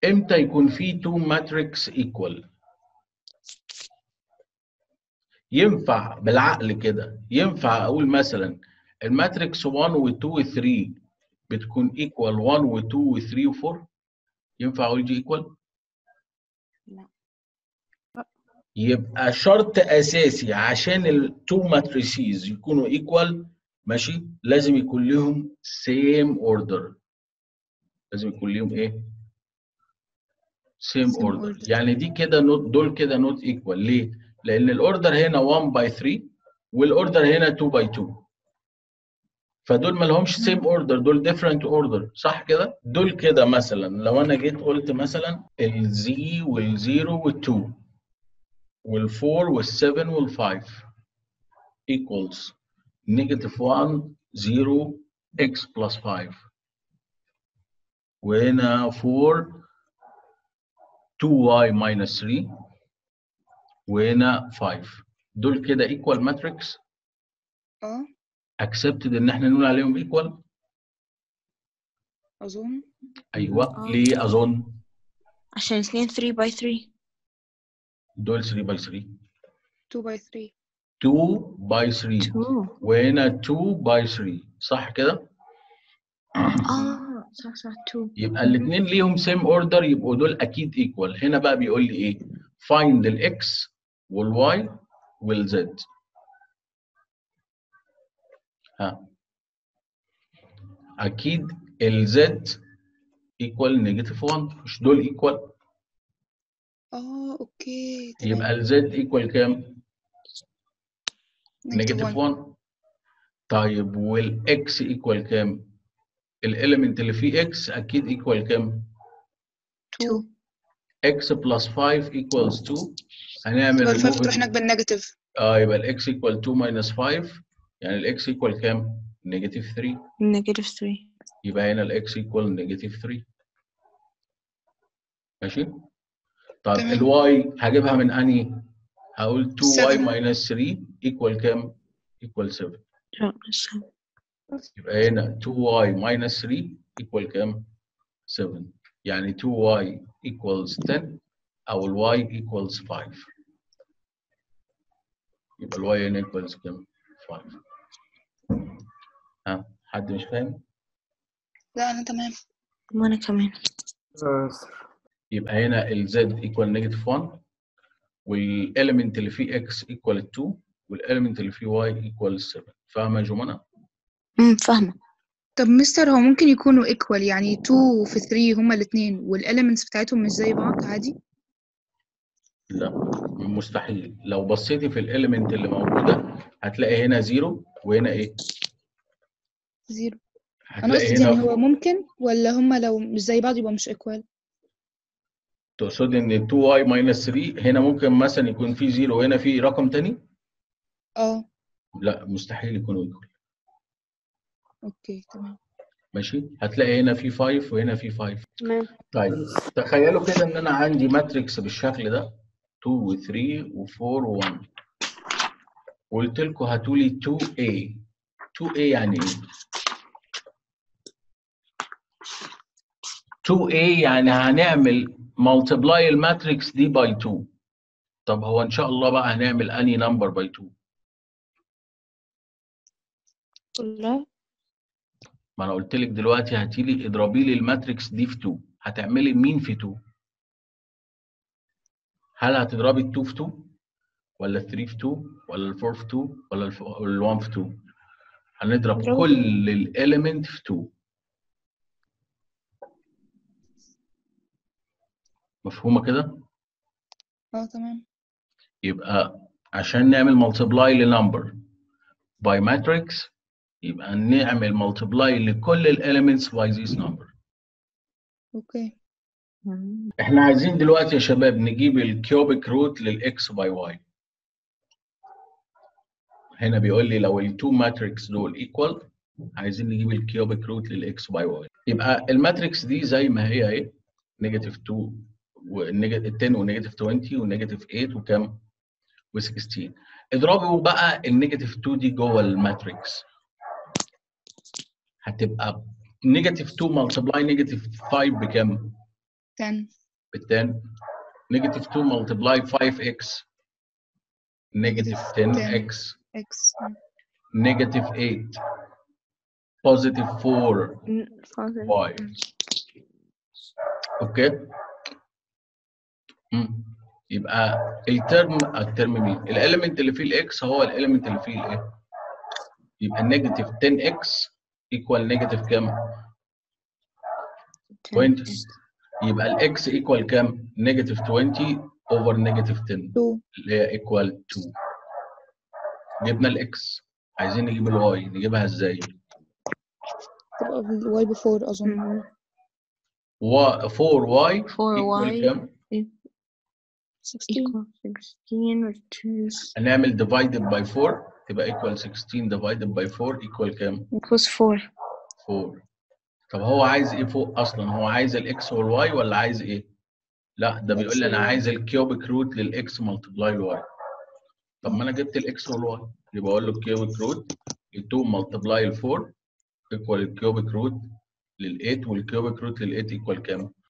امتى يكون في تو ماتريكس ايكوال ينفع بالعقل كده ينفع اقول مثلا الماتريكس 1 و2 و3 بتكون ايكوال 1 و2 و3 و4 ينفع اقول دي ايكوال لا. يبقى شرط اساسي عشان التو ماتريسيز يكونوا ايكوال ماشي لازم يكون لهم سيم اوردر لازم يكون لهم ايه سيم Same اوردر order. يعني دي كده نوت دول كده نوت ايكوال ليه لان الاوردر هنا 1 باي 3 والاوردر هنا 2 باي 2 فدول ما لهمش سيم اوردر دول ديفرنت اوردر صح كده دول كده مثلا لو انا جيت قلت مثلا الزي والزيرو والتو والفور والسفن والفايف equals negative 1 0 x plus 5 وهنا 4 2y minus 3 وهنا 5 دول كده equal matrix اه accepted ان احنا نقول عليهم equal اظن ايوه آه. ليه اظن عشان الاثنين 3 باي 3 دول 3 باي 3 2 باي 3 2 باي 3 2 وهنا 2 باي 3 صح كده اه صح صح 2 يبقى الاثنين ليهم سيم اوردر يبقوا دول اكيد ايكوال هنا بقى بيقول لي ايه find الاكس والواي والزد ها اكيد الزد ايكوال نيجاتيف 1 مش دول ايكوال اه اوكي تمام يبقى الزد ايكوال كام نيجاتيف 1 طيب والاكس ايكوال كام الاليمنت اللي فيه اكس اكيد ايكوال كام 2 x plus 5 equals 2 هنعمل يبقى الفايف remove تروح هناك بالنيجاتيف اه يبقى الاكس equal 2 minus 5 يعني الاكس equal كام؟ نيجاتيف 3 نيجاتيف 3 يبقى هنا الاكس equal نيجاتيف 3 ماشي؟ طيب تمام. الواي هجيبها من انهي؟ هقول 2y 7. minus 3 equal كام؟ equal 7 لا مش هم. يبقى هنا 2y minus 3 equal كام؟ 7 يعني 2y equals 10 أو ال y equals 5 يبقى ال y هنا equals كام؟ 5 ها حد مش فاهم؟ لا انا تمام وانا كمان يبقى هنا ال z equal negative 1 والelement اللي فيه x equal 2 والelement اللي فيه y equal 7 فاهمة يا جمانة؟ امم فاهمة طب مستر هو ممكن يكونوا ايكوال يعني 2 في 3 هما الاثنين والاليمنتس بتاعتهم مش زي بعض عادي لا مستحيل لو بصيتي في الاليمنت اللي موجودة هتلاقي هنا 0 وهنا ايه؟ زيرو انا هتلاقي قصدي يعني هنا هو ممكن ولا هما لو مش زي بعض يبقى مش ايكوال تقصد ان 2y minus 3 هنا ممكن مثلا يكون في 0 وهنا في رقم تاني؟ اه لا مستحيل يكونوا ايكوال اوكي تمام ماشي هتلاقي هنا في 5 وهنا في 5 تمام طيب تخيلوا كده ان انا عندي ماتريكس بالشكل ده 2 و 3 و 4 و 1 وقلت لكم هاتوا لي 2A 2A يعني ايه؟ 2A يعني هنعمل مالتبلاي الماتريكس دي باي 2 طب هو ان شاء الله بقى هنعمل اني نمبر باي 2 كلها ما انا قلت لك دلوقتي هاتي لي اضربي لي الماتريكس دي في 2 هتعملي مين في 2 هل هتضربي ال 2 في 2 ولا ال 3 في 2 ولا ال 4 في 2 ولا ال 1 في 2 هنضرب اضربوا. كل الاليمنت في 2 مفهومه كده اه تمام يبقى عشان نعمل ملتبلاي لنمبر باي ماتريكس يبقى نعمل ملتبلاي لكل الاليمنتس باي ذيس نمبر اوكي احنا عايزين دلوقتي يا شباب نجيب الكيوبيك روت للاكس باي واي هنا بيقول لي لو التو ماتريكس دول ايكوال عايزين نجيب الكيوبيك روت للاكس باي واي يبقى الماتريكس دي زي ما هي اهي نيجاتيف 2 والنيجاتيف 10 ونيجاتيف 20 ونيجاتيف 8 وكام و16 اضربوا بقى النيجاتيف 2 دي جوه الماتريكس هتبقى نيجاتيف 2 ملتبلاي نيجاتيف 5 بكام؟ 10 بال 10 نيجاتيف 2 ملتبلاي 5x نيجاتيف 10x x نيجاتيف 8 بوزيتيف 4 ن- فاضل. واي اوكي مم. يبقى الترم الترم مين الاليمنت اللي فيه الاكس هو الاليمنت اللي فيه الايه يبقى نيجاتيف 10 اكس ايكوال نيجاتيف كام 20 يبقى الاكس ايكوال كام نيجاتيف 20 اوفر نيجاتيف 10 2 اللي هي ايكوال 2 جبنا الاكس عايزين نجيب الواي نجيبها ازاي تبقى y ب 4 أظن مم. 4 واي 4 ايكوال y كام 16 equal 16 which is هنعمل divided by 4 تبقى equal 16 divided by 4 equal كام؟ equals 4 4 طب هو عايز ايه فوق اصلا؟ هو عايز الاكس والواي ولا عايز ايه؟ لا ده بيقول لي انا X والY. عايز الكيوبيك روت للاكس ملتبلاي الواي طب ما انا جبت الاكس والواي يبقى اقول له الكيوبيك روت ال 2 ملتبلاي ال 4 equal الكيوبيك روت لل 8 والكيوبيك روت لل 8 equal كام؟